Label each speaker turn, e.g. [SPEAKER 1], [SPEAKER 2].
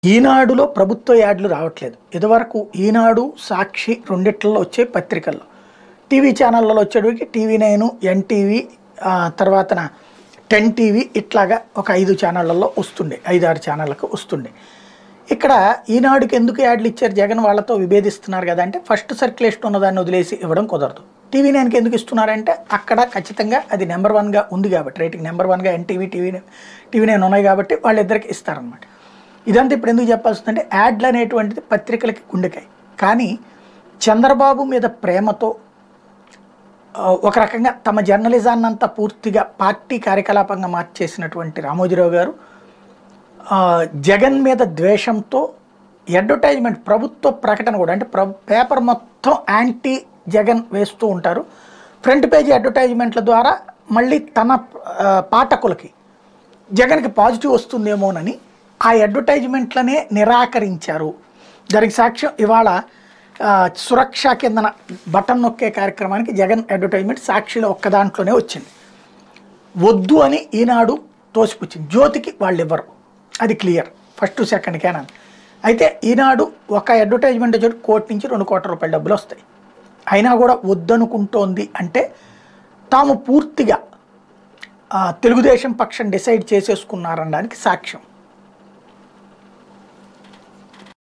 [SPEAKER 1] ఈనాడులో ప్రభుత్వ యాడ్లు రావట్లేదు ఇదివరకు ఈనాడు సాక్షి రెండిట్లలో వచ్చే పత్రికల్లో టీవీ ఛానళ్ళలో వచ్చేటికి టీవీ నైన్ ఎన్టీవీ ఆ, తర్వాతన టెన్ టీవీ ఇట్లాగా ఒక ఐదు ఛానళ్ళల్లో వస్తుండే ఐదు ఆరు ఛానళ్ళకు వస్తుండే ఇక్కడ ఈనాడుకి ఎందుకు యాడ్లు ఇచ్చారు జగన్ వాళ్ళతో విభేదిస్తున్నారు కదా అంటే ఫస్ట్ సర్క్యులేషన్ ఉన్నదాన్ని వదిలేసి ఇవ్వడం కుదరదు టీవీ నైన్కి ఎందుకు ఇస్తున్నారంటే అక్కడ ఖచ్చితంగా అది నెంబర్ వన్గా ఉంది కాబట్టి రేటింగ్ నెంబర్ వన్గా ఎన్టీవీ టీవీ టీవీ నైన్ ఉన్నాయి కాబట్టి వాళ్ళిద్దరికి ఇస్తారనమాట ఇదంతా ఇప్పుడు ఎందుకు చెప్పాల్సి వస్తుందంటే యాడ్లు అనేటువంటిది పత్రికలకి గుండెకాయ కానీ చంద్రబాబు మీద ప్రేమతో ఆ, ఒక రకంగా తమ జర్నలిజాన్ని అంతా పూర్తిగా పార్టీ కార్యకలాపంగా మార్చేసినటువంటి రామోజీరావు గారు ఆ, జగన్ మీద ద్వేషంతో అడ్వర్టైజ్మెంట్ ప్రభుత్వ ప్రకటన కూడా అంటే ప్ర పేపర్ మొత్తం యాంటీ జగన్ వేస్తూ ఉంటారు ఫ్రంట్ పేజీ అడ్వర్టైజ్మెంట్ల ద్వారా మళ్ళీ తన ఆ, పాఠకులకి జగన్కి పాజిటివ్ వస్తుందేమోనని ఆ అడ్వర్టైజ్మెంట్లనే నిరాకరించారు దానికి సాక్ష్యం ఇవాళ ఆ, సురక్ష కిందన బటన్ నొక్కే కార్యక్రమానికి జగన్ అడ్వర్టైజ్మెంట్ సాక్షిలో ఒక్క దాంట్లోనే వచ్చింది వద్దు అని ఈనాడు తోసిపుచ్చింది జ్యోతికి వాళ్ళు ఇవ్వరు అది క్లియర్ ఫస్ట్ సెకండ్ క్యానన్ అయితే ఈనాడు ఒక అడ్వర్టైజ్మెంట్ వచ్చి కోటి నుంచి రెండు కోట్ల రూపాయల డబ్బులు వస్తాయి అయినా కూడా వద్దనుకుంటోంది అంటే తాము పూర్తిగా ఆ, తెలుగుదేశం పక్షం డిసైడ్ చేసేసుకున్నారనడానికి సాక్ష్యం